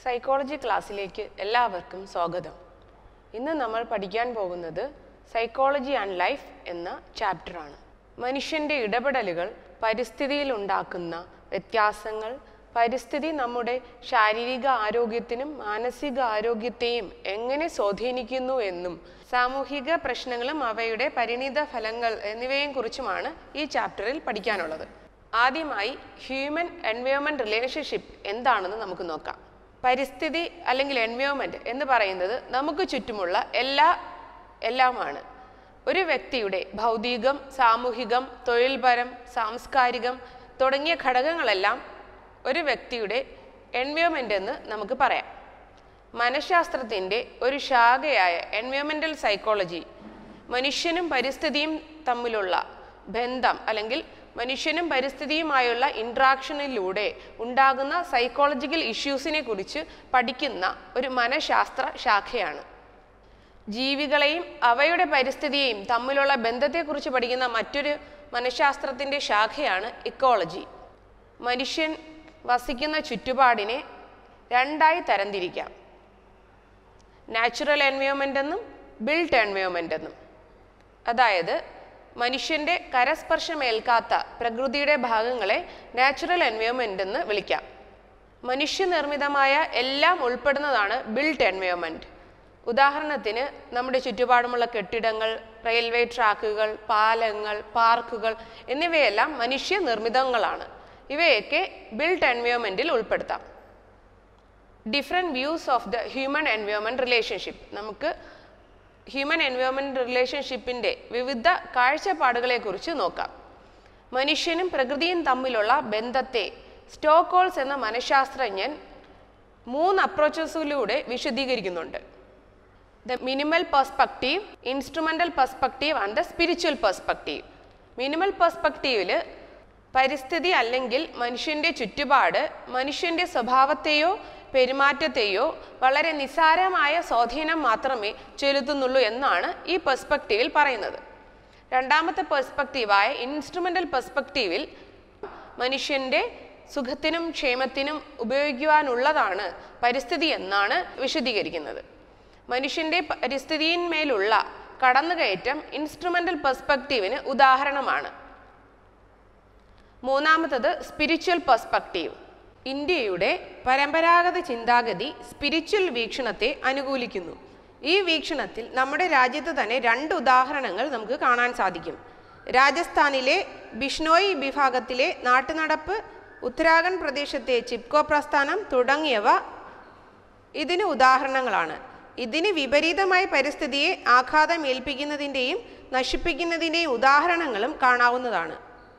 Psychology ക്ലാസ്സിലേക്ക് എല്ലാവർക്കും സ്വാഗതം ഇന്ന് നമ്മൾ പഠിക്കാൻ പോകുന്നത് സൈക്കോളജി ആൻഡ് ലൈഫ് എന്ന ചാപ്റ്ററാണ് മനുഷ്യൻ്റെ ഇടപെടലുകൾ പരിസ്ഥിതിയിൽ ഉണ്ടാക്കുന്ന വ്യത്യാസങ്ങൾ പരിസ്ഥിതി നമ്മുടെ ശാരീരിക ആരോഗ്യത്തിനും മാനസിക ആരോഗ്യത്തെയും എങ്ങനെ സ്വാധീനിക്കുന്നു എന്നും സാമൂഹിക പ്രശ്നങ്ങളും അവയുടെ പരിണിത ഫലങ്ങൾ എന്നിവയെയും കുറിച്ചുമാണ് ഈ ചാപ്റ്ററിൽ പഠിക്കാനുള്ളത് ആദ്യമായി ഹ്യൂമൻ എൻവയോൺമെന്റ് റിലേഷൻഷിപ്പ് എന്താണെന്ന് നമുക്ക് നോക്കാം പരിസ്ഥിതി അല്ലെങ്കിൽ എൻവയോൺമെന്റ് എന്ന് പറയുന്നത് നമുക്ക് ചുറ്റുമുള്ള എല്ലാ എല്ലാമാണ് ഒരു വ്യക്തിയുടെ ഭൗതികം സാമൂഹികം തൊഴിൽപരം സാംസ്കാരികം തുടങ്ങിയ ഘടകങ്ങളെല്ലാം ഒരു വ്യക്തിയുടെ എൻവയോൺമെന്റ് എന്ന് നമുക്ക് പറയാം മനഃശാസ്ത്രത്തിൻ്റെ ഒരു ശാഖയായ എൻവയോൺമെന്റൽ സൈക്കോളജി മനുഷ്യനും പരിസ്ഥിതിയും തമ്മിലുള്ള ബന്ധം അല്ലെങ്കിൽ മനുഷ്യനും പരിസ്ഥിതിയുമായുള്ള ഇൻട്രാക്ഷനിലൂടെ ഉണ്ടാകുന്ന സൈക്കോളജിക്കൽ ഇഷ്യൂസിനെ കുറിച്ച് പഠിക്കുന്ന ഒരു മനഃശാസ്ത്ര ശാഖയാണ് ജീവികളെയും അവയുടെ പരിസ്ഥിതിയെയും തമ്മിലുള്ള ബന്ധത്തെക്കുറിച്ച് പഠിക്കുന്ന മറ്റൊരു മനഃശാസ്ത്രത്തിൻ്റെ ശാഖയാണ് ഇക്കോളജി മനുഷ്യൻ വസിക്കുന്ന ചുറ്റുപാടിനെ രണ്ടായി തരംതിരിക്കാം നാച്ചുറൽ എൻവയോൺമെൻ്റ് എന്നും ബിൽട്ട് എൻവയോൺമെൻ്റ് എന്നും അതായത് മനുഷ്യൻ്റെ കരസ്പർശമേൽക്കാത്ത പ്രകൃതിയുടെ ഭാഗങ്ങളെ നാച്ചുറൽ എൻവയോൺമെൻ്റ് എന്ന് വിളിക്കാം മനുഷ്യനിർമ്മിതമായ എല്ലാം ഉൾപ്പെടുന്നതാണ് ബിൽട്ട് എൻവയോൺമെൻറ്റ് ഉദാഹരണത്തിന് നമ്മുടെ ചുറ്റുപാടുമുള്ള കെട്ടിടങ്ങൾ റെയിൽവേ ട്രാക്കുകൾ പാലങ്ങൾ പാർക്കുകൾ എന്നിവയെല്ലാം മനുഷ്യനിർമ്മിതങ്ങളാണ് ഇവയൊക്കെ ബിൽട്ട് എൻവയോൺമെൻറ്റിൽ ഉൾപ്പെടുത്താം different views of the human environment relationship നമുക്ക് ഹ്യൂമൻ എൻവയോൺമെൻറ്റ് റിലേഷൻഷിപ്പിൻ്റെ വിവിധ കാഴ്ചപ്പാടുകളെക്കുറിച്ച് നോക്കാം മനുഷ്യനും പ്രകൃതിയും തമ്മിലുള്ള ബന്ധത്തെ സ്റ്റോക്കോൾസ് എന്ന മനഃശാസ്ത്രജ്ഞൻ മൂന്ന് അപ്രോച്ചസിലൂടെ വിശദീകരിക്കുന്നുണ്ട് the minimal perspective instrumental perspective and the spiritual perspective minimal പെർസ്പെക്റ്റീവിൽ പരിസ്ഥിതി അല്ലെങ്കിൽ മനുഷ്യൻ്റെ ചുറ്റുപാട് മനുഷ്യൻ്റെ സ്വഭാവത്തെയോ പെരുമാറ്റത്തെയോ വളരെ നിസ്സാരമായ സ്വാധീനം മാത്രമേ ചെലുത്തുന്നുള്ളൂ എന്നാണ് ഈ പെർസ്പെക്റ്റീവിൽ പറയുന്നത് രണ്ടാമത്തെ പെർസ്പെക്റ്റീവായ ഇൻസ്ട്രുമെൻ്റൽ പെർസ്പെക്റ്റീവിൽ മനുഷ്യൻ്റെ സുഖത്തിനും ക്ഷേമത്തിനും ഉപയോഗിക്കുവാനുള്ളതാണ് പരിസ്ഥിതി എന്നാണ് വിശദീകരിക്കുന്നത് മനുഷ്യൻ്റെ പരിസ്ഥിതിയിന്മേലുള്ള കടന്നുകയറ്റം ഇൻസ്ട്രുമെൻ്റൽ പെർസ്പെക്റ്റീവിന് ഉദാഹരണമാണ് മൂന്നാമത്തത് സ്പിരിച്വൽ പെർസ്പെക്റ്റീവ് ഇന്ത്യയുടെ പരമ്പരാഗത ചിന്താഗതി സ്പിരിച്വൽ വീക്ഷണത്തെ അനുകൂലിക്കുന്നു ഈ വീക്ഷണത്തിൽ നമ്മുടെ രാജ്യത്ത് തന്നെ രണ്ട് ഉദാഹരണങ്ങൾ നമുക്ക് കാണാൻ സാധിക്കും രാജസ്ഥാനിലെ ബിഷ്ണോയി വിഭാഗത്തിലെ നാട്ടുനടപ്പ് ഉത്തരാഖണ്ഡ് പ്രദേശത്തെ ചിപ്കോ പ്രസ്ഥാനം തുടങ്ങിയവ ഇതിന് ഉദാഹരണങ്ങളാണ് ഇതിന് വിപരീതമായ പരിസ്ഥിതിയെ ആഘാതം ഏൽപ്പിക്കുന്നതിൻ്റെയും നശിപ്പിക്കുന്നതിൻ്റെയും ഉദാഹരണങ്ങളും കാണാവുന്നതാണ്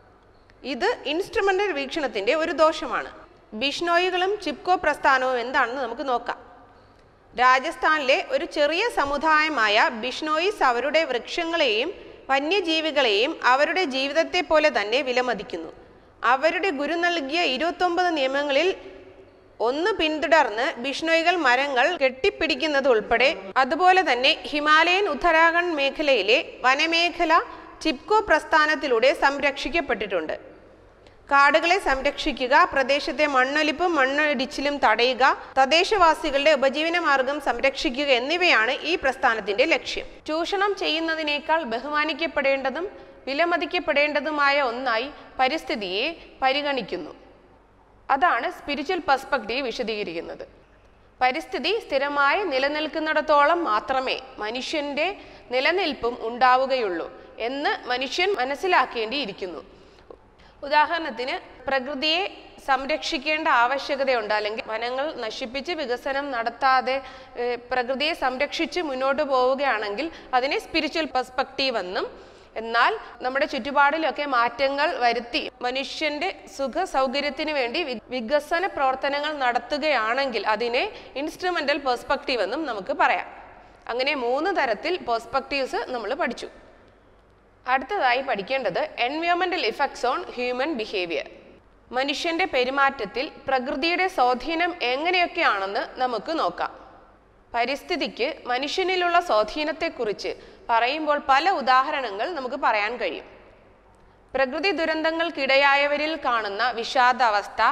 ഇത് ഇൻസ്ട്രുമെൻ്റൽ വീക്ഷണത്തിൻ്റെ ഒരു ദോഷമാണ് ബിഷ്ണോയികളും ചിപ്കോ പ്രസ്ഥാനവും എന്താണെന്ന് നമുക്ക് നോക്കാം രാജസ്ഥാനിലെ ഒരു ചെറിയ സമുദായമായ ബിഷ്ണോയിസ് അവരുടെ വൃക്ഷങ്ങളെയും വന്യജീവികളെയും അവരുടെ ജീവിതത്തെ പോലെ തന്നെ വിലമതിക്കുന്നു അവരുടെ ഗുരു നൽകിയ ഇരുപത്തൊമ്പത് നിയമങ്ങളിൽ ഒന്ന് പിന്തുടർന്ന് ബിഷ്ണോയികൾ മരങ്ങൾ കെട്ടിപ്പിടിക്കുന്നത് ഉൾപ്പെടെ അതുപോലെ തന്നെ ഹിമാലയൻ ഉത്തരാഖണ്ഡ് മേഖലയിലെ വനമേഖല ചിപ്കോ പ്രസ്ഥാനത്തിലൂടെ സംരക്ഷിക്കപ്പെട്ടിട്ടുണ്ട് കാടുകളെ സംരക്ഷിക്കുക പ്രദേശത്തെ മണ്ണൊലിപ്പും മണ്ണൊലിച്ചിലും തടയുക തദ്ദേശവാസികളുടെ ഉപജീവന മാർഗം സംരക്ഷിക്കുക എന്നിവയാണ് ഈ പ്രസ്ഥാനത്തിന്റെ ലക്ഷ്യം ചൂഷണം ചെയ്യുന്നതിനേക്കാൾ ബഹുമാനിക്കപ്പെടേണ്ടതും വിലമതിക്കപ്പെടേണ്ടതുമായ ഒന്നായി പരിസ്ഥിതിയെ പരിഗണിക്കുന്നു അതാണ് സ്പിരിച്വൽ പെർസ്പെക്റ്റീവ് വിശദീകരിക്കുന്നത് പരിസ്ഥിതി സ്ഥിരമായി നിലനിൽക്കുന്നിടത്തോളം മാത്രമേ മനുഷ്യൻ്റെ നിലനിൽപ്പും ഉണ്ടാവുകയുള്ളൂ എന്ന് മനുഷ്യൻ മനസ്സിലാക്കേണ്ടിയിരിക്കുന്നു ഉദാഹരണത്തിന് പ്രകൃതിയെ സംരക്ഷിക്കേണ്ട ആവശ്യകതയുണ്ട് അല്ലെങ്കിൽ വനങ്ങൾ നശിപ്പിച്ച് വികസനം നടത്താതെ ഏഹ്, പ്രകൃതിയെ സംരക്ഷിച്ച് മുന്നോട്ട് പോവുകയാണെങ്കിൽ അതിനെ സ്പിരിച്വൽ പെർസ്പെക്റ്റീവ് എന്നും എന്നാൽ നമ്മുടെ ചുറ്റുപാടിലൊക്കെ മാറ്റങ്ങൾ വരുത്തി മനുഷ്യന്റെ സുഖ സൗകര്യത്തിന് വേണ്ടി വി- വികസന പ്രവർത്തനങ്ങൾ നടത്തുകയാണെങ്കിൽ അതിനെ ഇൻസ്ട്രുമെന്റൽ പെർസ്പെക്റ്റീവ് എന്നും നമുക്ക് പറയാം അങ്ങനെ മൂന്ന് തരത്തിൽ പെർസ്പെക്റ്റീവ്സ് നമ്മൾ പഠിച്ചു അടുത്തതായി പഠിക്കേണ്ടത് എൻവയോൺമെന്റൽ ഇഫക്ട്സ് ഓൺ ഹ്യൂമൻ ബിഹേവിയർ മനുഷ്യന്റെ പെരുമാറ്റത്തിൽ പ്രകൃതിയുടെ സ്വാധീനം എങ്ങനെയൊക്കെയാണെന്ന് നമുക്ക് നോക്കാം പരിസ്ഥിതിക്ക് മനുഷ്യനിലുള്ള സ്വാധീനത്തെക്കുറിച്ച് പറയുമ്പോൾ പല ഉദാഹരണങ്ങൾ നമുക്ക് പറയാൻ കഴിയും പ്രകൃതി ദുരന്തങ്ങൾക്കിടയായവരിൽ കാണുന്ന വിഷാദാവസ്ഥ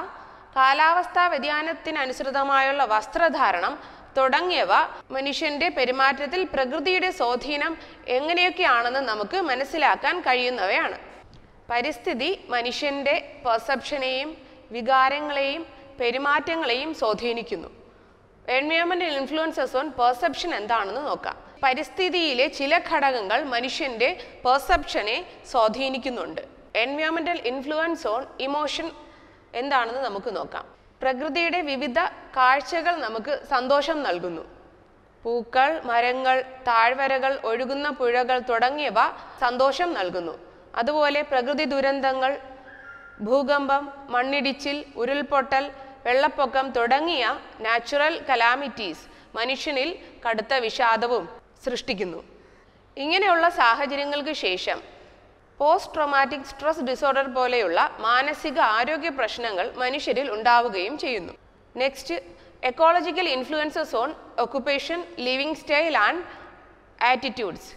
കാലാവസ്ഥാ വ്യതിയാനത്തിനനുസൃതമായുള്ള വസ്ത്രധാരണം തുടങ്ങിയവ മനുഷ്യന്റെ പെരുമാറ്റത്തിൽ പ്രകൃതിയുടെ സ്വാധീനം എങ്ങനെയൊക്കെയാണെന്ന് നമുക്ക് മനസ്സിലാക്കാൻ കഴിയുന്നവയാണ് പരിസ്ഥിതി മനുഷ്യന്റെ പെർസെപ്ഷനെയും വികാരങ്ങളെയും പെരുമാറ്റങ്ങളെയും സ്വാധീനിക്കുന്നു എൻവയോൺമെന്റൽ ഇൻഫ്ലുവൻസസ് ഓൺ പെർസെപ്ഷൻ എന്താണെന്ന് നോക്കാം പരിസ്ഥിതിയിലെ ചില ഘടകങ്ങൾ മനുഷ്യന്റെ പെർസെപ്ഷനെ സ്വാധീനിക്കുന്നുണ്ട് എൻവയോൺമെന്റൽ ഇൻഫ്ലുവൻസ് ഓൺ ഇമോഷൻ എന്താണെന്ന് നമുക്ക് നോക്കാം പ്രകൃതിയുടെ വിവിധ കാഴ്ചകൾ നമുക്ക് സന്തോഷം നൽകുന്നു പൂക്കൾ മരങ്ങൾ താഴ്വരകൾ ഒഴുകുന്ന പുഴകൾ തുടങ്ങിയവ സന്തോഷം നൽകുന്നു അതുപോലെ പ്രകൃതി ദുരന്തങ്ങൾ ഭൂകമ്പം മണ്ണിടിച്ചിൽ ഉരുൾപൊട്ടൽ വെള്ളപ്പൊക്കം തുടങ്ങിയ നാച്ചുറൽ കലാമിറ്റീസ് മനുഷ്യനിൽ കടുത്ത വിഷാദവും സൃഷ്ടിക്കുന്നു ഇങ്ങനെയുള്ള സാഹചര്യങ്ങൾക്ക് ശേഷം പോസ്റ്റ് ട്രോമാറ്റിക് സ്ട്രെസ് ഡിസോർഡർ പോലെയുള്ള മാനസിക ആരോഗ്യ പ്രശ്നങ്ങൾ മനുഷ്യരിൽ ഉണ്ടാവുകയും ചെയ്യുന്നു next ecological influences on occupation living style and attitudes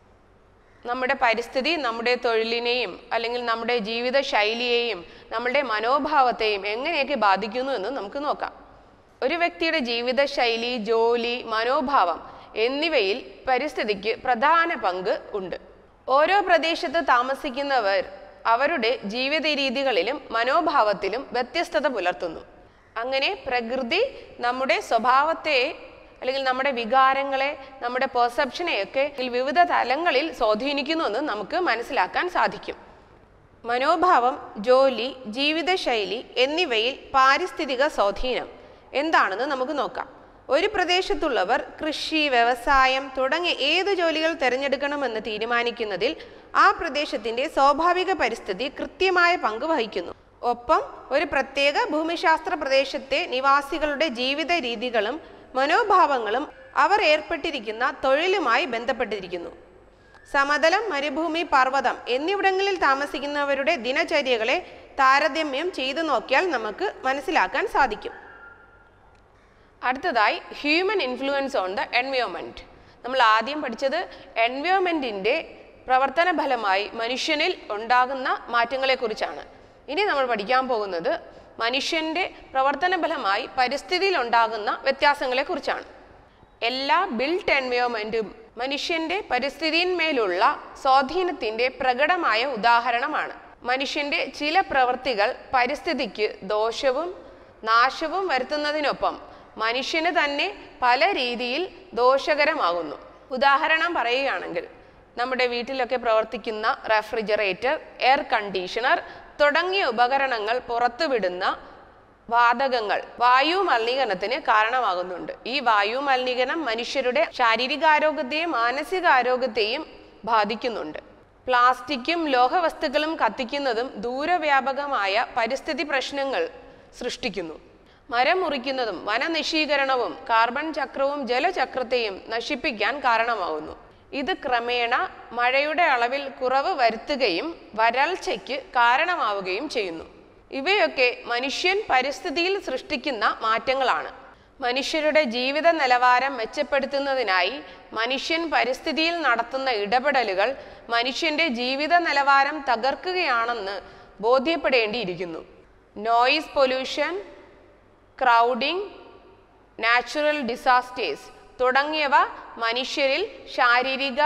നമ്മുടെ പരിസ്ഥിതി നമ്മുടെ തൊഴിലിനെയും അല്ലെങ്കിൽ നമ്മുടെ ജീവിത ശൈലിയെയും നമ്മുടെ മനോഭാവത്തെയും എങ്ങനെയൊക്കെ ബാധിക്കുന്നു എന്ന് നമുക്ക് നോക്കാം ഒരു വ്യക്തിയുടെ ജീവിത ശൈലി ജോലി മനോഭാവം എന്നിവയിൽ പരിസ്ഥിതിക്ക് പ്രധാന പങ്ക് ഉണ്ട് ഓരോ പ്രദേശത്ത് താമസിക്കുന്നവർ അവരുടെ ജീവിത രീതികളിലും മനോഭാവത്തിലും വ്യത്യസ്തത പുലർത്തുന്നു അങ്ങനെ പ്രകൃതി നമ്മുടെ സ്വഭാവത്തെ അല്ലെങ്കിൽ നമ്മുടെ വികാരങ്ങളെ നമ്മുടെ പെർസെപ്ഷനെയൊക്കെ വിവിധ തലങ്ങളിൽ സ്വാധീനിക്കുന്നുവെന്ന് നമുക്ക് മനസ്സിലാക്കാൻ സാധിക്കും മനോഭാവം ജോലി ജീവിതശൈലി എന്നിവയിൽ പാരിസ്ഥിതിക സ്വാധീനം എന്താണെന്ന് നമുക്ക് നോക്കാം ഒരു പ്രദേശത്തുള്ളവർ കൃഷി വ്യവസായം തുടങ്ങിയ ഏത് ജോലികൾ തിരഞ്ഞെടുക്കണമെന്ന് തീരുമാനിക്കുന്നതിൽ ആ പ്രദേശത്തിന്റെ സ്വാഭാവിക പരിസ്ഥിതി കൃത്യമായ പങ്ക് വഹിക്കുന്നു ഒപ്പം ഒരു പ്രത്യേക ഭൂമിശാസ്ത്ര പ്രദേശത്തെ നിവാസികളുടെ ജീവിത രീതികളും മനോഭാവങ്ങളും അവർ ഏർപ്പെട്ടിരിക്കുന്ന തൊഴിലുമായി ബന്ധപ്പെട്ടിരിക്കുന്നു സമതലം മരുഭൂമി പർവ്വതം എന്നിവിടങ്ങളിൽ താമസിക്കുന്നവരുടെ ദിനചര്യകളെ താരതമ്യം ചെയ്തു നോക്കിയാൽ നമുക്ക് മനസ്സിലാക്കാൻ സാധിക്കും അടുത്തതായി human influence on the environment നമ്മൾ ആദ്യം പഠിച്ചത് എൻവയോൺമെൻറ്റിൻ്റെ പ്രവർത്തന ഫലമായി മനുഷ്യനിൽ ഉണ്ടാകുന്ന മാറ്റങ്ങളെക്കുറിച്ചാണ് ഇനി നമ്മൾ പഠിക്കാൻ പോകുന്നത് മനുഷ്യൻ്റെ പ്രവർത്തന ഫലമായി പരിസ്ഥിതിയിൽ ഉണ്ടാകുന്ന വ്യത്യാസങ്ങളെക്കുറിച്ചാണ് എല്ലാ ബിൽട്ട് എൻവയോൺമെൻറ്റും മനുഷ്യൻ്റെ പരിസ്ഥിതിയിന്മേലുള്ള സ്വാധീനത്തിൻ്റെ പ്രകടമായ ഉദാഹരണമാണ് മനുഷ്യൻ്റെ ചില പ്രവൃത്തികൾ പരിസ്ഥിതിക്ക് ദോഷവും നാശവും വരുത്തുന്നതിനൊപ്പം മനുഷ്യന് തന്നെ പല രീതിയിൽ ദോഷകരമാകുന്നു ഉദാഹരണം പറയുകയാണെങ്കിൽ നമ്മുടെ വീട്ടിലൊക്കെ പ്രവർത്തിക്കുന്ന റെഫ്രിജറേറ്റർ എയർ കണ്ടീഷണർ തുടങ്ങിയ ഉപകരണങ്ങൾ പുറത്തുവിടുന്ന വാതകങ്ങൾ വായു മലിനീകരണത്തിന് കാരണമാകുന്നുണ്ട് ഈ വായു മലിനീകരണം മനുഷ്യരുടെ ശാരീരികാരോഗ്യത്തെയും മാനസികാരോഗ്യത്തെയും ബാധിക്കുന്നുണ്ട് പ്ലാസ്റ്റിക്കും ലോഹവസ്തുക്കളും കത്തിക്കുന്നതും ദൂരവ്യാപകമായ പരിസ്ഥിതി പ്രശ്നങ്ങൾ സൃഷ്ടിക്കുന്നു മരം മുറിക്കുന്നതും വനനിശീകരണവും കാർബൺ ചക്രവും ജലചക്രത്തെയും നശിപ്പിക്കാൻ കാരണമാകുന്നു ഇത് ക്രമേണ മഴയുടെ അളവിൽ കുറവ് വരുത്തുകയും വരൾച്ചയ്ക്ക് കാരണമാവുകയും ചെയ്യുന്നു ഇവയൊക്കെ മനുഷ്യൻ പരിസ്ഥിതിയിൽ സൃഷ്ടിക്കുന്ന മാറ്റങ്ങളാണ് മനുഷ്യരുടെ ജീവിത നിലവാരം മെച്ചപ്പെടുത്തുന്നതിനായി മനുഷ്യൻ പരിസ്ഥിതിയിൽ നടത്തുന്ന ഇടപെടലുകൾ മനുഷ്യന്റെ ജീവിത നിലവാരം തകർക്കുകയാണെന്ന് ബോധ്യപ്പെടേണ്ടിയിരിക്കുന്നു noise pollution crowding natural disasters തുടങ്ങിയവ മനുഷ്യരിൽ ശാരീരിക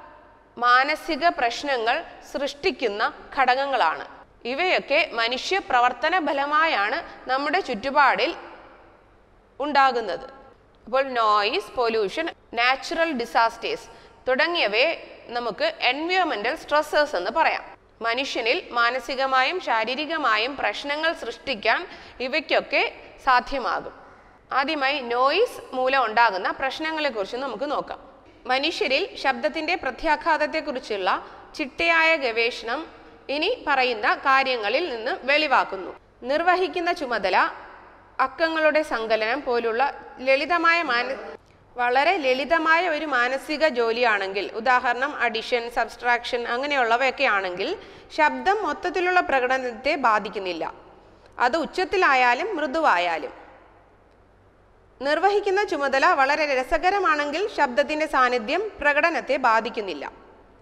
മാനസിക പ്രശ്നങ്ങൾ സൃഷ്ടിക്കുന്ന ഘടകങ്ങളാണ് ഇവയൊക്കെ മനുഷ്യ പ്രവർത്തന ഫലമായാണ് നമ്മുടെ ചുറ്റുപാടിൽ ഉണ്ടാകുന്നത് അപ്പോൾ നോയിസ് പൊല്യൂഷൻ നാച്ചുറൽ ഡിസാസ്റ്റേഴ്സ് തുടങ്ങിയവയെ നമുക്ക് എൻവയോൺമെന്റൽ സ്ട്രെസ്സേഴ്സ് എന്ന് പറയാം മനുഷ്യനിൽ മാനസികമായും ശാരീരികമായും പ്രശ്നങ്ങൾ സൃഷ്ടിക്കാൻ ഇവയ്ക്കൊക്കെ സാധ്യമാകും ആദ്യമായി നോയിസ് മൂലം ഉണ്ടാകുന്ന പ്രശ്നങ്ങളെക്കുറിച്ച് നമുക്ക് നോക്കാം മനുഷ്യരിൽ ശബ്ദത്തിന്റെ പ്രത്യാഘാതത്തെക്കുറിച്ചുള്ള ചിട്ടയായ ഗവേഷണം ഇനി പറയുന്ന കാര്യങ്ങളിൽ നിന്ന് വെളിവാക്കുന്നു നിർവഹിക്കുന്ന ചുമതല അക്കങ്ങളുടെ സങ്കലനം പോലുള്ള ലളിതമായ മാന വളരെ ലളിതമായ ഒരു മാനസിക ജോലിയാണെങ്കിൽ ഉദാഹരണം അഡിഷൻ സബ്സ്ട്രാക്ഷൻ അങ്ങനെയുള്ളവയൊക്കെ ആണെങ്കിൽ ശബ്ദം മൊത്തത്തിലുള്ള പ്രകടനത്തെ ബാധിക്കുന്നില്ല അത് ഉച്ചത്തിലായാലും മൃദുവായാലും നിർവഹിക്കുന്ന ചുമതല വളരെ രസകരമാണെങ്കിൽ ശബ്ദത്തിന്റെ സാന്നിധ്യം പ്രകടനത്തെ ബാധിക്കുന്നില്ല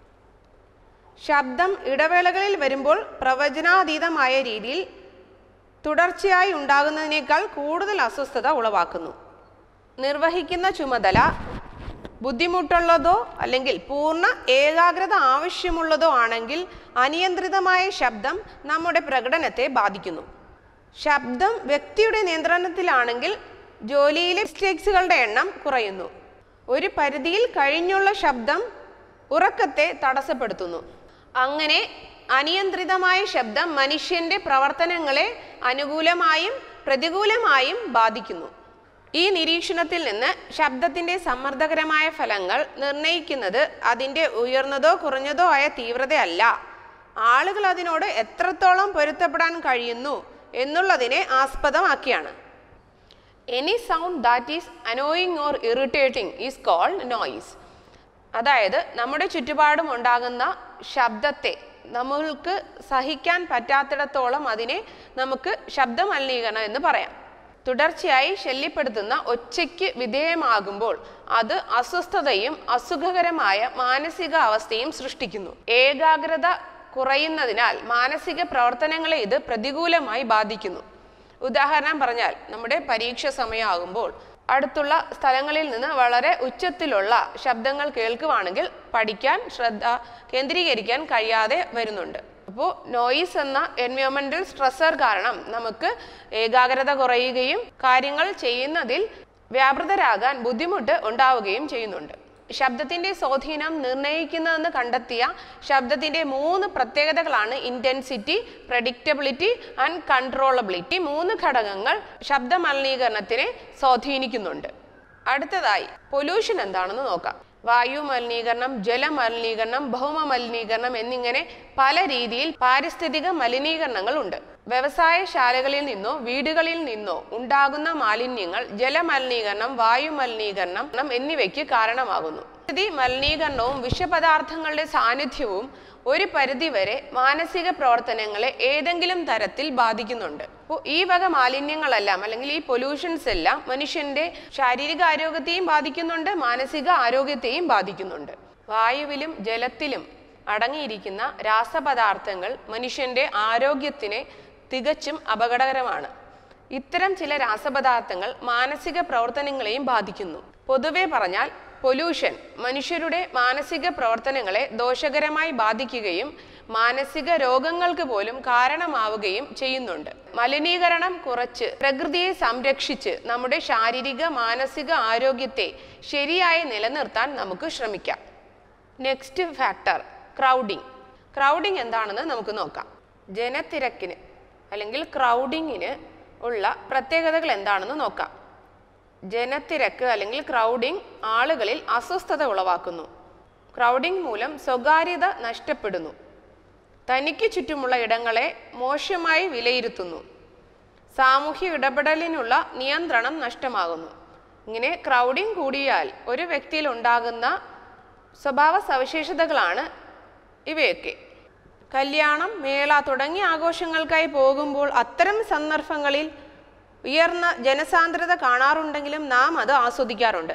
ശബ്ദം ഇടവേളകളിൽ വരുമ്പോൾ പ്രവചനാതീതമായ രീതിയിൽ തുടർച്ചയായി ഉണ്ടാകുന്നതിനേക്കാൾ കൂടുതൽ അസ്വസ്ഥത ഉളവാക്കുന്നു നിർവഹിക്കുന്ന ചുമതല ബുദ്ധിമുട്ടുള്ളതോ അല്ലെങ്കിൽ പൂർണ്ണ ഏകാഗ്രത ആവശ്യമുള്ളതോ ആണെങ്കിൽ അനിയന്ത്രിതമായ ശബ്ദം നമ്മുടെ പ്രകടനത്തെ ബാധിക്കുന്നു ശബ്ദം വ്യക്തിയുടെ നിയന്ത്രണത്തിലാണെങ്കിൽ ജോലിയിലെ മിസ്റ്റേക്സുകളുടെ എണ്ണം കുറയുന്നു ഒരു പരിധിയിൽ കഴിഞ്ഞുള്ള ശബ്ദം ഉറക്കത്തെ തടസ്സപ്പെടുത്തുന്നു അങ്ങനെ അനിയന്ത്രിതമായ ശബ്ദം മനുഷ്യന്റെ പ്രവർത്തനങ്ങളെ അനുകൂലമായും പ്രതികൂലമായും ബാധിക്കുന്നു ഈ നിരീക്ഷണത്തിൽ നിന്ന് ശബ്ദത്തിന്റെ സമ്മർദ്ദകരമായ ഫലങ്ങൾ നിർണ്ണയിക്കുന്നത് അതിന്റെ ഉയർന്നതോ കുറഞ്ഞതോ ആയ തീവ്രതയല്ല ആളുകൾ അതിനോട് എത്രത്തോളം പൊരുത്തപ്പെടാൻ കഴിയുന്നു എന്നുള്ളതിനെ ആസ്പദമാക്കിയാണ് any sound that is annoying or irritating is called noise അതായത് നമ്മുടെ ചുറ്റുപാടും ഉണ്ടാകുന്ന ശബ്ദത്തെ നമ്മൾക്ക് സഹിക്കാൻ പറ്റാത്തിടത്തോളം അതിനെ നമുക്ക് ശബ്ദമലിനീകരണം എന്ന് പറയാം തുടർച്ചയായി ശല്യപ്പെടുത്തുന്ന ഒച്ചയ്ക്ക് വിധേയമാകുമ്പോൾ അത് അസ്വസ്ഥതയും അസുഖകരമായ മാനസിക അവസ്ഥയും സൃഷ്ടിക്കുന്നു ഏകാഗ്രത കുറയുന്നതിനാൽ മാനസിക പ്രവർത്തനങ്ങളെ ഇത് പ്രതികൂലമായി ബാധിക്കുന്നു ഉദാഹരണം പറഞ്ഞാൽ നമ്മുടെ പരീക്ഷ സമയമാകുമ്പോൾ അടുത്തുള്ള സ്ഥലങ്ങളിൽ നിന്ന് വളരെ ഉച്ചത്തിലുള്ള ശബ്ദങ്ങൾ കേൾക്കുവാണെങ്കിൽ പഠിക്കാൻ ശ്രദ്ധ കേന്ദ്രീകരിക്കാൻ കഴിയാതെ വരുന്നുണ്ട് അപ്പോൾ നോയിസ് എന്ന എൻവയോൺമെന്റൽ സ്ട്രെസ്സർ കാരണം നമുക്ക് ഏകാഗ്രത കുറയുകയും കാര്യങ്ങൾ ചെയ്യുന്നതിൽ വ്യാപൃതരാകാൻ ബുദ്ധിമുട്ട് ഉണ്ടാവുകയും ചെയ്യുന്നുണ്ട് ശബ്ദത്തിന്റെ സ്വാധീനം നിർണ്ണയിക്കുന്നതെന്ന് കണ്ടെത്തിയ ശബ്ദത്തിന്റെ മൂന്ന് പ്രത്യേകതകളാണ് ഇന്റൻസിറ്റി പ്രഡിക്റ്റബിലിറ്റി ആൻഡ് കൺട്രോളബിലിറ്റി മൂന്ന് ഘടകങ്ങൾ ശബ്ദ മലിനീകരണത്തിനെ സ്വാധീനിക്കുന്നുണ്ട് അടുത്തതായി പൊല്യൂഷൻ എന്താണെന്ന് നോക്കാം വായു മലിനീകരണം ജലമലിനീകരണം ഭൗമ മലിനീകരണം എന്നിങ്ങനെ പല രീതിയിൽ പാരിസ്ഥിതിക മലിനീകരണങ്ങൾ ഉണ്ട് വ്യവസായശാലകളിൽ നിന്നോ വീടുകളിൽ നിന്നോ ഉണ്ടാകുന്ന മാലിന്യങ്ങൾ ജലമലിനീകരണം വായു മലിനീകരണം എന്നിവയ്ക്ക് കാരണമാകുന്നു പരിസ്ഥിതി മലിനീകരണവും വിഷപദാർത്ഥങ്ങളുടെ സാന്നിധ്യവും ഒരു പരിധിവരെ മാനസിക പ്രവർത്തനങ്ങളെ ഏതെങ്കിലും തരത്തിൽ ബാധിക്കുന്നുണ്ട് അപ്പോൾ ഈ വക മാലിന്യങ്ങളെല്ലാം അല്ലെങ്കിൽ ഈ പൊല്യൂഷൻസ് എല്ലാം മനുഷ്യന്റെ ശാരീരിക ആരോഗ്യത്തെയും ബാധിക്കുന്നുണ്ട് മാനസിക ആരോഗ്യത്തെയും ബാധിക്കുന്നുണ്ട് വായുവിലും ജലത്തിലും അടങ്ങിയിരിക്കുന്ന രാസപദാർത്ഥങ്ങൾ മനുഷ്യന്റെ ആരോഗ്യത്തിനെ തികച്ചും അപകടകരമാണ് ഇത്തരം ചില രാസപദാർത്ഥങ്ങൾ മാനസിക പ്രവർത്തനങ്ങളെയും ബാധിക്കുന്നു പൊതുവെ പറഞ്ഞാൽ പൊല്യൂഷൻ മനുഷ്യരുടെ മാനസിക പ്രവർത്തനങ്ങളെ ദോഷകരമായി ബാധിക്കുകയും മാനസിക രോഗങ്ങൾക്ക് പോലും കാരണമാവുകയും ചെയ്യുന്നുണ്ട് മലിനീകരണം കുറച്ച് പ്രകൃതിയെ സംരക്ഷിച്ച് നമ്മുടെ ശാരീരിക മാനസിക ആരോഗ്യത്തെ ശരിയായി നിലനിർത്താൻ നമുക്ക് ശ്രമിക്കാം നെക്സ്റ്റ് ഫാക്ടർ ക്രൗഡിംഗ് ക്രൗഡിംഗ് എന്താണെന്ന് നമുക്ക് നോക്കാം ജനത്തിരക്കിന് അല്ലെങ്കിൽ ക്രൗഡിങ്ങിന് ഉള്ള പ്രത്യേകതകൾ എന്താണെന്ന് നോക്കാം ജനത്തിരക്ക് അല്ലെങ്കിൽ ക്രൗഡിംഗ് ആളുകളിൽ അസ്വസ്ഥത ഉളവാക്കുന്നു ക്രൗഡിംഗ് മൂലം സ്വകാര്യത നഷ്ടപ്പെടുന്നു തനിക്ക് ചുറ്റുമുള്ള ഇടങ്ങളെ മോശമായി വിലയിരുത്തുന്നു സാമൂഹ്യ ഇടപെടലിനുള്ള നിയന്ത്രണം നഷ്ടമാകുന്നു ഇങ്ങനെ ക്രൗഡിംഗ് കൂടിയാൽ ഒരു വ്യക്തിയിൽ ഉണ്ടാകുന്ന സ്വഭാവ സവിശേഷതകളാണ് ഇവയൊക്കെ കല്യാണം മേള തുടങ്ങിയ ആഘോഷങ്ങൾക്കായി പോകുമ്പോൾ അത്തരം സന്ദർഭങ്ങളിൽ ഉയർന്ന ജനസാന്ദ്രത കാണാറുണ്ടെങ്കിലും നാം അത് ആസ്വദിക്കാറുണ്ട്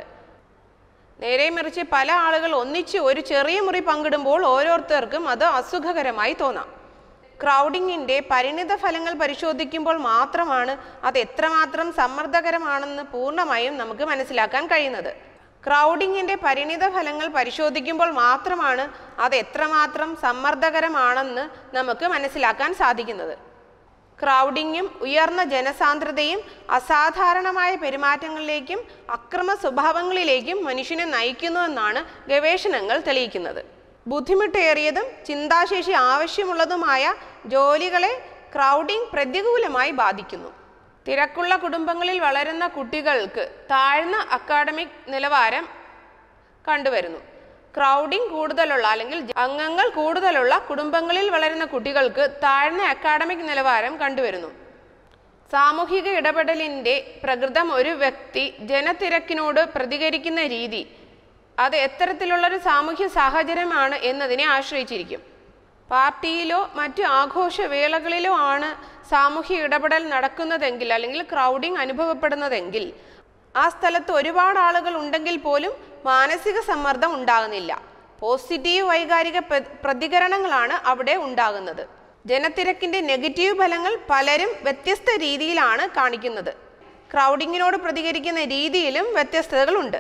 നേരെ മറിച്ച് പല ആളുകൾ ഒന്നിച്ച് ഒരു ചെറിയ മുറി പങ്കിടുമ്പോൾ ഓരോരുത്തർക്കും അത് അസുഖകരമായി തോന്നാം ക്രൗഡിങ്ങിൻ്റെ പരിണിത ഫലങ്ങൾ പരിശോധിക്കുമ്പോൾ മാത്രമാണ് അത് എത്രമാത്രം സമ്മർദ്ദകരമാണെന്ന് പൂർണ്ണമായും നമുക്ക് മനസ്സിലാക്കാൻ കഴിയുന്നത് ക്രൗഡിങ്ങിൻ്റെ പരിണിത ഫലങ്ങൾ പരിശോധിക്കുമ്പോൾ മാത്രമാണ് അത് എത്രമാത്രം സമ്മർദ്ദകരമാണെന്ന് നമുക്ക് മനസ്സിലാക്കാൻ സാധിക്കുന്നത് ക്രൗഡിങ്ങും ഉയർന്ന ജനസാന്ദ്രതയും അസാധാരണമായ പെരുമാറ്റങ്ങളിലേക്കും അക്രമ സ്വഭാവങ്ങളിലേക്കും മനുഷ്യനെ നയിക്കുന്നുവെന്നാണ് ഗവേഷണങ്ങൾ തെളിയിക്കുന്നത് ബുദ്ധിമുട്ടേറിയതും ചിന്താശേഷി ആവശ്യമുള്ളതുമായ ജോലികളെ ക്രൗഡിംഗ് പ്രതികൂലമായി ബാധിക്കുന്നു തിരക്കുള്ള കുടുംബങ്ങളിൽ വളരുന്ന കുട്ടികൾക്ക് താഴ്ന്ന അക്കാഡമിക് നിലവാരം കണ്ടുവരുന്നു ക്രൗഡിംഗ് കൂടുതലുള്ള അല്ലെങ്കിൽ അംഗങ്ങൾ കൂടുതലുള്ള കുടുംബങ്ങളിൽ വളരുന്ന കുട്ടികൾക്ക് താഴ്ന്ന അക്കാഡമിക് നിലവാരം കണ്ടുവരുന്നു സാമൂഹിക ഇടപെടലിൻ്റെ പ്രകൃതം ഒരു വ്യക്തി ജനത്തിരക്കിനോട് പ്രതികരിക്കുന്ന രീതി അത് എത്തരത്തിലുള്ളൊരു സാമൂഹ്യ സാഹചര്യമാണ് എന്നതിനെ ആശ്രയിച്ചിരിക്കും പാർട്ടിയിലോ മറ്റു ആഘോഷവേളകളിലോ ആണ് സാമൂഹ്യ ഇടപെടൽ നടക്കുന്നതെങ്കിൽ അല്ലെങ്കിൽ ക്രൗഡിംഗ് അനുഭവപ്പെടുന്നതെങ്കിൽ ആ സ്ഥലത്ത് ഒരുപാട് ആളുകൾ ഉണ്ടെങ്കിൽ പോലും മാനസിക സമ്മർദ്ദം ഉണ്ടാകുന്നില്ല പോസിറ്റീവ് വൈകാരിക പ്ര- പ്രതികരണങ്ങളാണ് അവിടെ ഉണ്ടാകുന്നത് ജനത്തിരക്കിൻ്റെ നെഗറ്റീവ് ഫലങ്ങൾ പലരും വ്യത്യസ്ത രീതിയിലാണ് കാണിക്കുന്നത് ക്രൗഡിങ്ങിനോട് പ്രതികരിക്കുന്ന രീതിയിലും വ്യത്യസ്തതകളുണ്ട്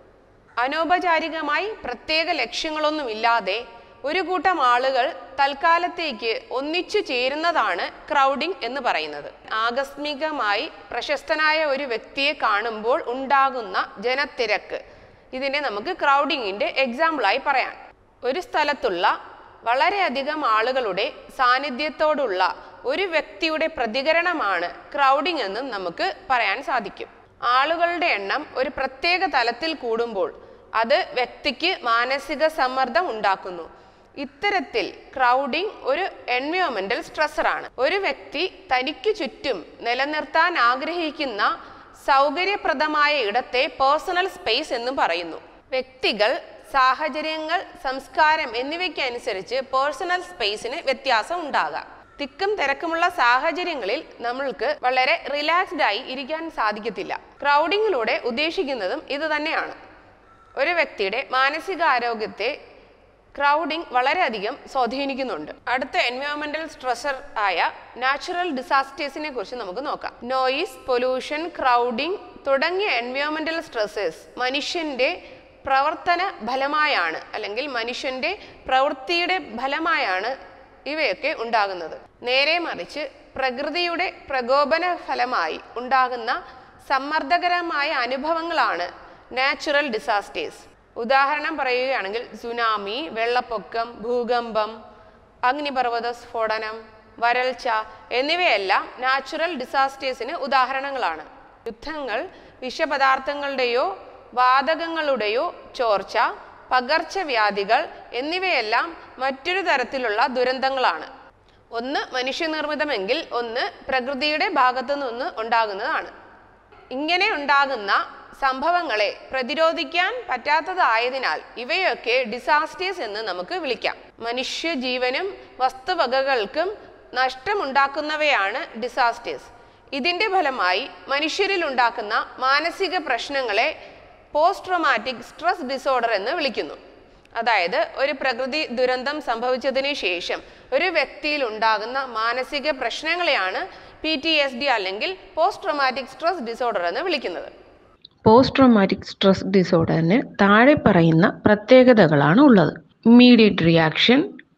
അനൗപചാരികമായി പ്രത്യേക ലക്ഷ്യങ്ങളൊന്നുമില്ലാതെ ഒരു കൂട്ടം ആളുകൾ തൽക്കാലത്തേക്ക് ഒന്നിച്ചു ചേരുന്നതാണ് ക്രൗഡിംഗ് എന്ന് പറയുന്നത് ആകസ്മികമായി പ്രശസ്തനായ ഒരു വ്യക്തിയെ കാണുമ്പോൾ ഉണ്ടാകുന്ന ജനത്തിരക്ക് ഇതിനെ നമുക്ക് ക്രൗഡിങ്ങിൻ്റെ എക്സാമ്പിളായി പറയാം ഒരു സ്ഥലത്തുള്ള വളരെയധികം ആളുകളുടെ സാന്നിധ്യത്തോടുള്ള ഒരു വ്യക്തിയുടെ പ്രതികരണമാണ് ക്രൗഡിംഗ് എന്നും നമുക്ക് പറയാൻ സാധിക്കും ആളുകളുടെ എണ്ണം ഒരു പ്രത്യേക തലത്തിൽ കൂടുമ്പോൾ അത് വ്യക്തിക്ക് മാനസിക സമ്മർദ്ദം ഉണ്ടാക്കുന്നു ഇത്തരത്തിൽ ക്രൗഡിംഗ് ഒരു എൻവയോൺമെന്റൽ സ്ട്രെസ്സറാണ് ഒരു വ്യക്തി തനിക്ക് ചുറ്റും നിലനിർത്താൻ ആഗ്രഹിക്കുന്ന സൗകര്യപ്രദമായ ഇടത്തെ പേഴ്സണൽ സ്പേസ് എന്ന് പറയുന്നു വ്യക്തികൾ സാഹചര്യങ്ങൾ സംസ്കാരം എന്നിവയ്ക്കനുസരിച്ച് പേഴ്സണൽ സ്പേസിന് വ്യത്യാസം ഉണ്ടാകാം തിക്കും തിരക്കുമുള്ള സാഹചര്യങ്ങളിൽ നമ്മൾക്ക് വളരെ റിലാക്സ്ഡ് ആയി ഇരിക്കാൻ സാധിക്കത്തില്ല ക്രൗഡിങ്ങിലൂടെ ഉദ്ദേശിക്കുന്നതും ഇത് തന്നെയാണ് ഒരു വ്യക്തിയുടെ മാനസികാരോഗ്യത്തെ ക്രൗഡിംഗ് വളരെയധികം സ്വാധീനിക്കുന്നുണ്ട് അടുത്ത എൻവയോൺമെന്റൽ സ്ട്രെസർ ആയ നാച്ചുറൽ ഡിസാസ്റ്റേഴ്സിനെ കുറിച്ച് നമുക്ക് നോക്കാം നോയിസ് പൊല്യൂഷൻ ക്രൗഡിംഗ് തുടങ്ങിയ എൻവയോൺമെന്റൽ സ്ട്രെസ്സേഴ്സ് മനുഷ്യന്റെ പ്രവർത്തന ഫലമായാണ് അല്ലെങ്കിൽ മനുഷ്യന്റെ പ്രവൃത്തിയുടെ ഫലമായാണ് ഇവയൊക്കെ ഉണ്ടാകുന്നത് നേരെ മറിച്ച് പ്രകൃതിയുടെ പ്രകോപന ഫലമായി ഉണ്ടാകുന്ന സമ്മർദ്ദകരമായ അനുഭവങ്ങളാണ് നാച്ചുറൽ ഡിസാസ്റ്റേഴ്സ് ഉദാഹരണം പറയുകയാണെങ്കിൽ സുനാമി വെള്ളപ്പൊക്കം ഭൂകമ്പം അഗ്നിപർവ്വത സ്ഫോടനം വരൾച്ച എന്നിവയെല്ലാം നാച്ചുറൽ ഡിസാസ്റ്റേഴ്സിന് ഉദാഹരണങ്ങളാണ് യുദ്ധങ്ങൾ വിഷപദാർത്ഥങ്ങളുടെയോ വാതകങ്ങളുടെയോ ചോർച്ച പകർച്ചവ്യാധികൾ എന്നിവയെല്ലാം മറ്റൊരു തരത്തിലുള്ള ദുരന്തങ്ങളാണ് ഒന്ന് മനുഷ്യനിർമ്മിതമെങ്കിൽ ഒന്ന് പ്രകൃതിയുടെ ഭാഗത്തു നിന്ന് ഉണ്ടാകുന്നതാണ് ഇങ്ങനെ ഉണ്ടാകുന്ന സംഭവങ്ങളെ പ്രതിരോധിക്കാൻ പറ്റാത്തതായതിനാൽ ഇവയൊക്കെ ഡിസാസ്റ്റേഴ്സ് എന്ന് നമുക്ക് വിളിക്കാം മനുഷ്യ ജീവനും വസ്തുവകകൾക്കും നഷ്ടമുണ്ടാക്കുന്നവയാണ് ഡിസാസ്റ്റേഴ്സ് ഇതിന്റെ ഫലമായി മനുഷ്യരിൽ ഉണ്ടാക്കുന്ന മാനസിക പ്രശ്നങ്ങളെ പോസ്റ്റ് ട്രോമാറ്റിക് സ്ട്രെസ് ഡിസോർഡർ എന്ന് വിളിക്കുന്നു അതായത് ഒരു പ്രകൃതി ദുരന്തം സംഭവിച്ചതിന് ശേഷം ഒരു വ്യക്തിയിൽ ഉണ്ടാകുന്ന മാനസിക പ്രശ്നങ്ങളെയാണ് പി ടി എസ് ഡി അല്ലെങ്കിൽ പോസ്റ്റ് ട്രോമാറ്റിക് സ്ട്രെസ് ഡിസോർഡർ എന്ന് വിളിക്കുന്നത് പോസ്റ്റ് ട്രോമാറ്റിക് സ്ട്രെസ് ഡിസോർഡറിന് താഴെ പറയുന്ന പ്രത്യേകതകളാണ് ഉള്ളത് immediate reaction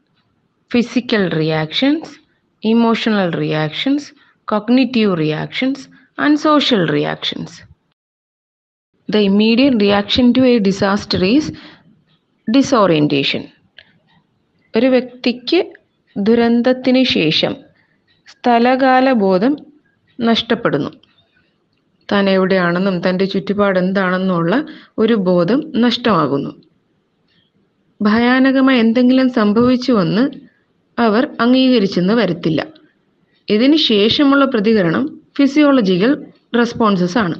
physical reactions emotional reactions cognitive reactions and social reactions. The immediate reaction to a disaster is disorientation. ഒരു വ്യക്തിക്ക് ദുരന്തത്തിന് ശേഷം സ്ഥലകാല ബോധം നഷ്ടപ്പെടുന്നു താൻ എവിടെയാണെന്നും തൻ്റെ ചുറ്റുപാട് എന്താണെന്നുള്ള ഒരു ബോധം നഷ്ടമാകുന്നു ഭയാനകമായ എന്തെങ്കിലും സംഭവിച്ചുവെന്ന് അവർ അംഗീകരിച്ചെന്ന് വരത്തില്ല ഇതിന് ശേഷമുള്ള പ്രതികരണം ഫിസിയോളജിക്കൽ റെസ്പോൺസസ് ആണ്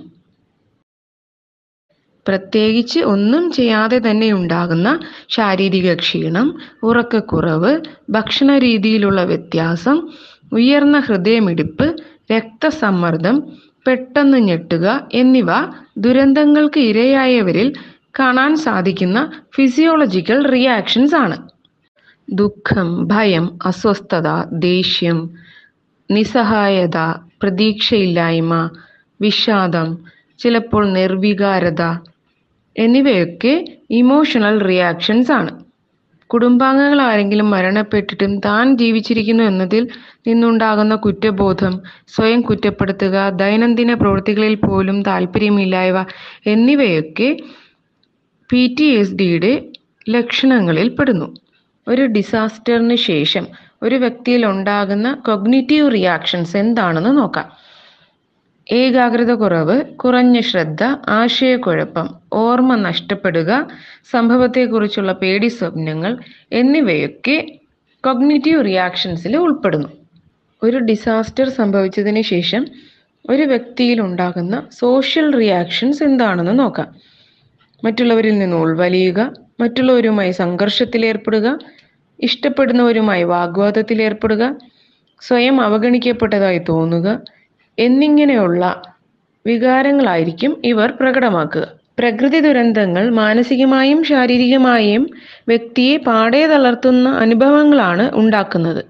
പ്രത്യേകിച്ച് ഒന്നും ചെയ്യാതെ തന്നെ ഉണ്ടാകുന്ന ശാരീരിക ക്ഷീണം ഉറക്കക്കുറവ് ഭക്ഷണ രീതിയിലുള്ള വ്യത്യാസം ഉയർന്ന ഹൃദയമിടിപ്പ് രക്തസമ്മർദ്ദം പെട്ടെന്ന് ഞെട്ടുക എന്നിവ ദുരന്തങ്ങൾക്ക് ഇരയായവരിൽ കാണാൻ സാധിക്കുന്ന ഫിസിയോളജിക്കൽ റിയാക്ഷൻസ് ആണ് ദുഃഖം ഭയം അസ്വസ്ഥത ദേഷ്യം നിസ്സഹായത പ്രതീക്ഷയില്ലായ്മ വിഷാദം ചിലപ്പോൾ നിർവികാരത എന്നിവയൊക്കെ ഇമോഷണൽ റിയാക്ഷൻസ് ആണ് കുടുംബാംഗങ്ങൾ ആരെങ്കിലും മരണപ്പെട്ടിട്ടും താൻ ജീവിച്ചിരിക്കുന്നു എന്നതിൽ നിന്നുണ്ടാകുന്ന കുറ്റബോധം സ്വയം കുറ്റപ്പെടുത്തുക ദൈനംദിന പ്രവൃത്തികളിൽ പോലും താല്പര്യമില്ലായ്മ എന്നിവയൊക്കെ പി ടി എസ് ഡിയുടെ ലക്ഷണങ്ങളിൽ പെടുന്നു ഒരു ഡിസാസ്റ്ററിന് ശേഷം ഒരു വ്യക്തിയിൽ ഉണ്ടാകുന്ന കൊഗ്നിറ്റീവ് റിയാക്ഷൻസ് എന്താണെന്ന് നോക്കാം ഏകാഗ്രത കുറവ് കുറഞ്ഞ ശ്രദ്ധ ആശയക്കുഴപ്പം ഓർമ്മ നഷ്ടപ്പെടുക സംഭവത്തെക്കുറിച്ചുള്ള പേടി സ്വപ്നങ്ങൾ എന്നിവയൊക്കെ കൊഗ്നിറ്റീവ് റിയാക്ഷൻസിൽ ഉൾപ്പെടുന്നു ഒരു ഡിസാസ്റ്റർ സംഭവിച്ചതിന് ശേഷം ഒരു വ്യക്തിയിൽ ഉണ്ടാകുന്ന സോഷ്യൽ റിയാക്ഷൻസ് എന്താണെന്ന് നോക്കാം മറ്റുള്ളവരിൽ നിന്ന് ഉൾവലിയുക മറ്റുള്ളവരുമായി സംഘർഷത്തിലേർപ്പെടുക ഇഷ്ടപ്പെടുന്നവരുമായി വാഗ്വാദത്തിൽ ഏർപ്പെടുക സ്വയം അവഗണിക്കപ്പെട്ടതായി തോന്നുക എന്നിങ്ങനെയുള്ള വികാരങ്ങളായിരിക്കും ഇവർ പ്രകടമാക്കുക പ്രകൃതി ദുരന്തങ്ങൾ മാനസികമായും ശാരീരികമായും വ്യക്തിയെ പാടെ തളർത്തുന്ന അനുഭവങ്ങളാണ് ഉണ്ടാക്കുന്നത്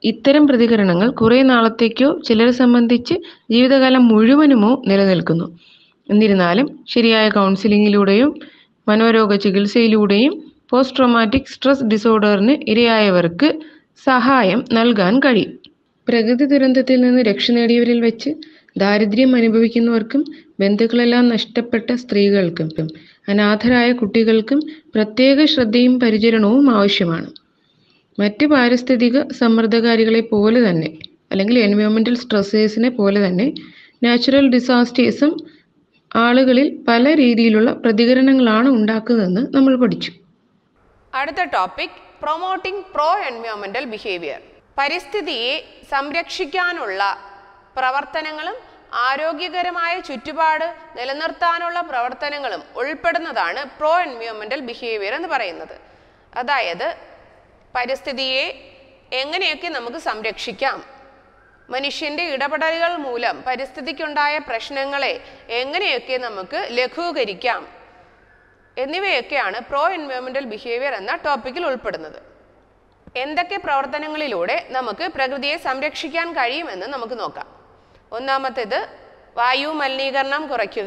ഇത്തരം പ്രതികരണങ്ങൾ കുറേ നാളത്തേക്കോ ചിലരെ സംബന്ധിച്ച് ജീവിതകാലം മുഴുവനുമോ നിലനിൽക്കുന്നു എന്നിരുന്നാലും ശരിയായ കൗൺസിലിങ്ങിലൂടെയും മനോരോഗ ചികിത്സയിലൂടെയും പോസ്റ്റ് ട്രോമാറ്റിക് സ്ട്രെസ് ഡിസോർഡറിന് ഇരയായവർക്ക് സഹായം നൽകാൻ കഴിയും പ്രകൃതി ദുരന്തത്തിൽ നിന്ന് രക്ഷ നേടിയവരിൽ വെച്ച് ദാരിദ്ര്യം അനുഭവിക്കുന്നവർക്കും ബന്ധുക്കളെല്ലാം നഷ്ടപ്പെട്ട സ്ത്രീകൾക്കും അനാഥരായ കുട്ടികൾക്കും പ്രത്യേക ശ്രദ്ധയും പരിചരണവും ആവശ്യമാണ് മറ്റ് പാരിസ്ഥിതിക സമ്മർദ്ദകാരികളെ പോലെ തന്നെ അല്ലെങ്കിൽ എൻവയോൺമെൻറ്റൽ സ്ട്രെസ്സേഴ്സിനെ പോലെ തന്നെ നാച്ചുറൽ ഡിസാസ്റ്റേഴ്സും ആളുകളിൽ പല രീതിയിലുള്ള പ്രതികരണങ്ങളാണ് ഉണ്ടാക്കുന്നതെന്ന് നമ്മൾ പഠിച്ചു അടുത്ത ടോപ്പിക് പ്രൊമോട്ടിംഗ് പ്രോ എൻവയോൺമെന്റൽ ബിഹേവിയർ പരിസ്ഥിതിയെ സംരക്ഷിക്കാനുള്ള പ്രവർത്തനങ്ങളും ആരോഗ്യകരമായ ചുറ്റുപാട് നിലനിർത്താനുള്ള പ്രവർത്തനങ്ങളും ഉൾപ്പെടുന്നതാണ് പ്രോ എൻവയോൺമെന്റൽ ബിഹേവിയർ എന്ന് പറയുന്നത് അതായത് പരിസ്ഥിതിയെ എങ്ങനെയൊക്കെ നമുക്ക് സംരക്ഷിക്കാം മനുഷ്യന്റെ ഇടപെടലുകൾ മൂലം പരിസ്ഥിതിക്കുണ്ടായ പ്രശ്നങ്ങളെ എങ്ങനെയൊക്കെ നമുക്ക് ലഘൂകരിക്കാം എന്നിവയൊക്കെയാണ് പ്രോ എൻവയോൺമെന്റൽ ബിഹേവിയർ എന്ന ടോപ്പിക്കിൽ ഉൾപ്പെടുന്നത് എന്തൊക്കെ പ്രവർത്തനങ്ങളിലൂടെ നമുക്ക് പ്രകൃതിയെ സംരക്ഷിക്കാൻ കഴിയുമെന്ന് നമുക്ക് നോക്കാം ഒന്നാമത്തേത് വായു മലിനീകരണം കുറയ്ക്കുക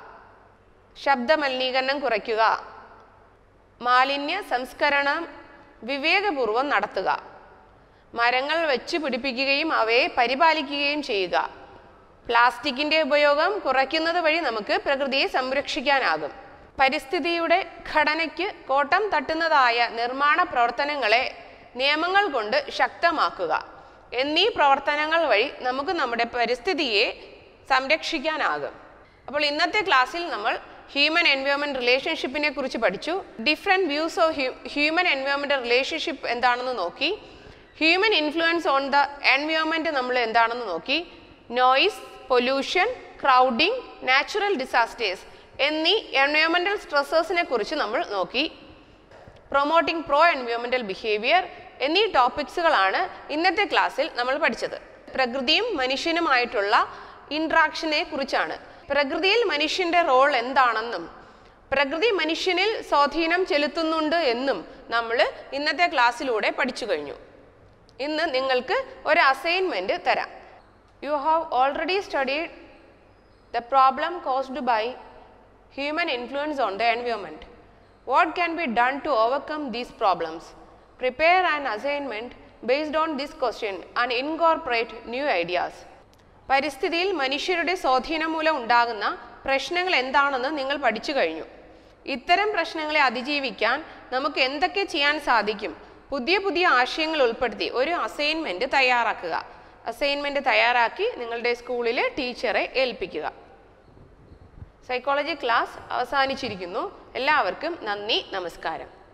ശബ്ദ മലിനീകരണം കുറയ്ക്കുക മാലിന്യ സംസ്കരണം വിവേകപൂർവം നടത്തുക മരങ്ങൾ വെച്ച് പിടിപ്പിക്കുകയും അവയെ പരിപാലിക്കുകയും ചെയ്യുക പ്ലാസ്റ്റിക്കിന്റെ ഉപയോഗം കുറയ്ക്കുന്നത് വഴി നമുക്ക് പ്രകൃതിയെ സംരക്ഷിക്കാനാകും പരിസ്ഥിതിയുടെ ഘടനയ്ക്ക് കോട്ടം തട്ടുന്നതായ നിർമ്മാണ പ്രവർത്തനങ്ങളെ നിയമങ്ങൾ കൊണ്ട് ശക്തമാക്കുക എന്നീ പ്രവർത്തനങ്ങൾ വഴി നമുക്ക് നമ്മുടെ പരിസ്ഥിതിയെ സംരക്ഷിക്കാനാകും അപ്പോൾ ഇന്നത്തെ ക്ലാസ്സിൽ നമ്മൾ ഹ്യൂമൻ എൻവയോൺമെന്റ് റിലേഷൻഷിപ്പിനെ കുറിച്ച് പഠിച്ചു different views of human environment relationship എന്താണെന്ന് നോക്കി human influence on the environment നമ്മൾ എന്താണെന്ന് നോക്കി noise pollution crowding natural disasters എന്നീ എൻവയോൺമെന്റൽ സ്ട്രെസ്സേഴ്സിനെ കുറിച്ച് നമ്മൾ നോക്കി പ്രൊമോട്ടിംഗ് പ്രോ എൻവയോൺമെന്റൽ ബിഹേവിയർ എന്നീ ടോപ്പിക്സുകളാണ് ഇന്നത്തെ ക്ലാസ്സിൽ നമ്മൾ പഠിച്ചത് പ്രകൃതിയും മനുഷ്യനുമായിട്ടുള്ള ഇൻട്രാക്ഷനെ കുറിച്ചാണ് പ്രകൃതിയിൽ മനുഷ്യന്റെ റോൾ എന്താണെന്നും പ്രകൃതി മനുഷ്യനിൽ സ്വാധീനം ചെലുത്തുന്നുണ്ട് എന്നും നമ്മൾ ഇന്നത്തെ ക്ലാസ്സിലൂടെ പഠിച്ചു കഴിഞ്ഞു ഇന്ന് നിങ്ങൾക്ക് ഒരു അസൈൻമെന്റ് തരാം you have already studied the problem caused by human influence on the environment. What can be done to overcome these problems? Prepare an assignment based on this question and incorporate new ideas. പരിസ്ഥിതിയിൽ മനുഷ്യരുടെ സ്വാധീനം മൂലം ഉണ്ടാകുന്ന പ്രശ്നങ്ങൾ എന്താണെന്ന് നിങ്ങൾ പഠിച്ചു കഴിഞ്ഞു ഇത്തരം പ്രശ്നങ്ങളെ അതിജീവിക്കാൻ നമുക്ക് എന്തൊക്കെ ചെയ്യാൻ സാധിക്കും പുതിയ പുതിയ ആശയങ്ങൾ ഉൾപ്പെടുത്തി ഒരു അസൈൻമെന്റ് തയ്യാറാക്കുക അസൈൻമെന്റ് തയ്യാറാക്കി നിങ്ങളുടെ സ്കൂളിലെ ടീച്ചറെ ഏൽപ്പിക്കുക സൈക്കോളജി ക്ലാസ് അവസാനിച്ചിരിക്കുന്നു എല്ലാവർക്കും നന്ദി നമസ്കാരം